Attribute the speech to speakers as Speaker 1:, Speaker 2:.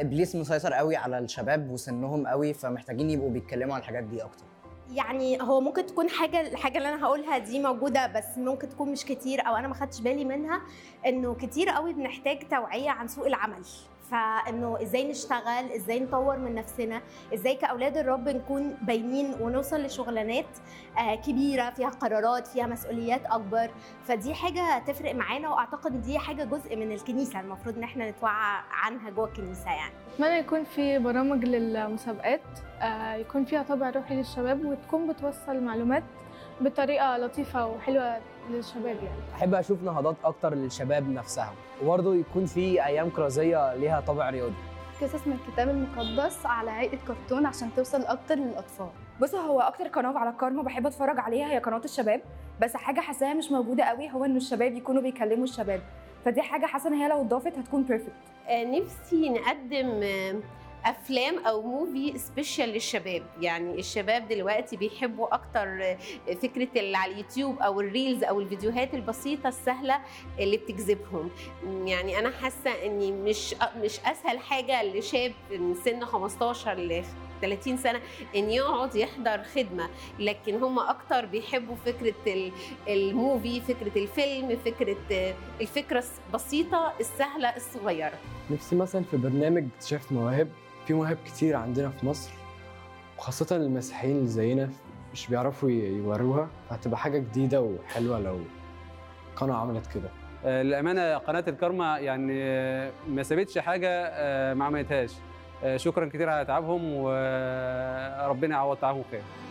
Speaker 1: ابليس مسيطر قوي على الشباب وسنهم قوي فمحتاجين يبقوا بيتكلموا على الحاجات دي اكتر
Speaker 2: يعني هو ممكن تكون حاجه الحاجه اللي انا هقولها دي موجوده بس ممكن تكون مش كتير او انا ما خدتش بالي منها انه كتير قوي بنحتاج توعيه عن سوق العمل فانه ازاي نشتغل ازاي نطور من نفسنا ازاي كاولاد الرب نكون باينين ونوصل لشغلانات آه، كبيره فيها قرارات فيها مسؤوليات اكبر فدي حاجه تفرق معانا واعتقد إن دي حاجه جزء من الكنيسه المفروض ان احنا نتوعى عنها جوه الكنيسه يعني
Speaker 3: أتمنى يكون في برامج للمسابقات آه، يكون فيها طابع روحي للشباب وتكون بتوصل معلومات بطريقة لطيفة وحلوة للشباب يعني
Speaker 4: احب اشوف نهضات اكتر للشباب نفسها وبرضه يكون في ايام كرازيه ليها طابع رياضي
Speaker 5: قصص من الكتاب المقدس على هيئه كرتون عشان توصل اكتر للاطفال
Speaker 6: بص هو اكتر قناه على الكارما بحب اتفرج عليها هي قناه الشباب بس حاجه حاساها مش موجوده قوي هو ان الشباب يكونوا بيكلموا الشباب فدي حاجه حاسه ان هي لو اتضافت هتكون بيرفكت
Speaker 7: آه، نفسي نقدم آه، افلام او موفي سبيشال للشباب يعني الشباب دلوقتي بيحبوا اكتر آه، فكره اللي على اليوتيوب او الريلز او الفيديوهات البسيطه السهله اللي بتجذبهم يعني انا حاسه اني مش مش اسهل حاجه لشاب من سن 15 ل 30 سنه ان يقعد يحضر خدمه لكن هم اكتر بيحبوا فكره ال- الموفي فكره الفيلم فكره آه، الفكره البسيطه السهله الصغيره
Speaker 8: نفسي مثلا في برنامج اكتشاف مواهب في مواهب كتير عندنا في مصر وخاصة المسيحيين اللي زينا مش بيعرفوا ي- يوروها فهتبقى حاجة جديدة وحلوة لو قناة عملت كده
Speaker 9: آه، للامانه قناه الكارما يعني آه، ما سابتش حاجه آه، ما عملتهاش آه، شكرا كتير على تعبهم وربنا يعوض تعبهم خير